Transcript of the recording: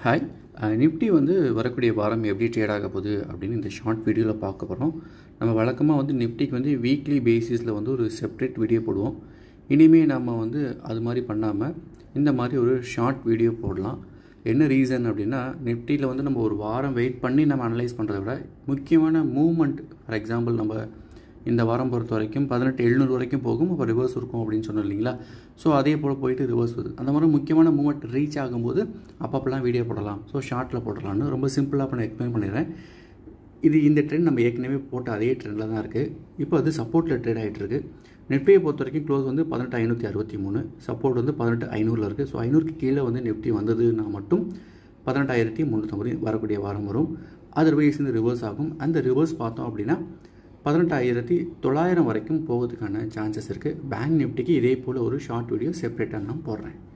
hi Nifty வந்து வரக்கூடிய வாரம் எப்படி ட்ரேட் ஆக போகுது அப்படின்னு இந்த ஷார்ட் வீடியோவில் பார்க்க போகிறோம் நம்ம வழக்கமாக வந்து நிஃப்டிக்கு வந்து வீக்லி பேசிஸில் வந்து ஒரு செப்ரேட் வீடியோ போடுவோம் இனிமேல் நம்ம வந்து அது மாதிரி பண்ணாமல் இந்த மாதிரி ஒரு ஷார்ட் வீடியோ போடலாம் என்ன ரீசன் அப்படின்னா நிஃப்டியில் வந்து நம்ம ஒரு வாரம் வெயிட் பண்ணி நம்ம அனலைஸ் பண்ணுறத விட முக்கியமான மூவ்மெண்ட் ஃபார் எக்ஸாம்பிள் நம்ம இந்த வாரம் பொறுத்த வரைக்கும் பதினெட்டு எழுநூறு வரைக்கும் போகும் அப்போ ரிவர்ஸ் இருக்கும் அப்படின்னு சொன்னோம் இல்லைங்களா ஸோ அதே போல் போயிட்டு ரிவர்ஸ் வருது அந்த மாதிரி முக்கியமான மூமெண்ட் ரீச் ஆகும்போது அப்பப்போலாம் வீடியோ போடலாம் ஸோ ஷார்ட்டில் போடலாம்னு ரொம்ப சிம்பிளாக இப்போ நான் எக்ஸ்பிளைன் பண்ணிடுறேன் இது இந்த ட்ரெண்ட் நம்ம ஏற்கனவே போட்ட அதே ட்ரெண்டில் தான் இருக்குது இப்போ அது சப்போர்ட்டில் ட்ரேட் ஆகிட்டு இருக்கு நெட்பேயை பொறுத்த வரைக்கும் க்ளோஸ் வந்து பதினெட்டு ஐநூற்றி அறுபத்தி மூணு சப்போர்ட் வந்து பதினெட்டு ஐநூறில் இருக்குது ஸோ ஐநூறுக்கு கீழே வந்து நிஃப்டி வந்ததுன்னா மட்டும் பதினெட்டாயிரத்தி முந்நூற்றம்பது வரக்கூடிய வாரம் வரும் அதர்வைஸ் இந்த ரிவர்ஸ் ஆகும் அந்த ரிவர்ஸ் பார்த்தோம் அப்படின்னா பதினெட்டாயிரத்தி தொள்ளாயிரம் வரைக்கும் போகிறதுக்கான சான்சஸ் இருக்குது பேங்க் நிஃப்டிக்கு இதே போல் ஒரு ஷார்ட் வீடியோ செப்பரேட்டாக நான் போடுறேன்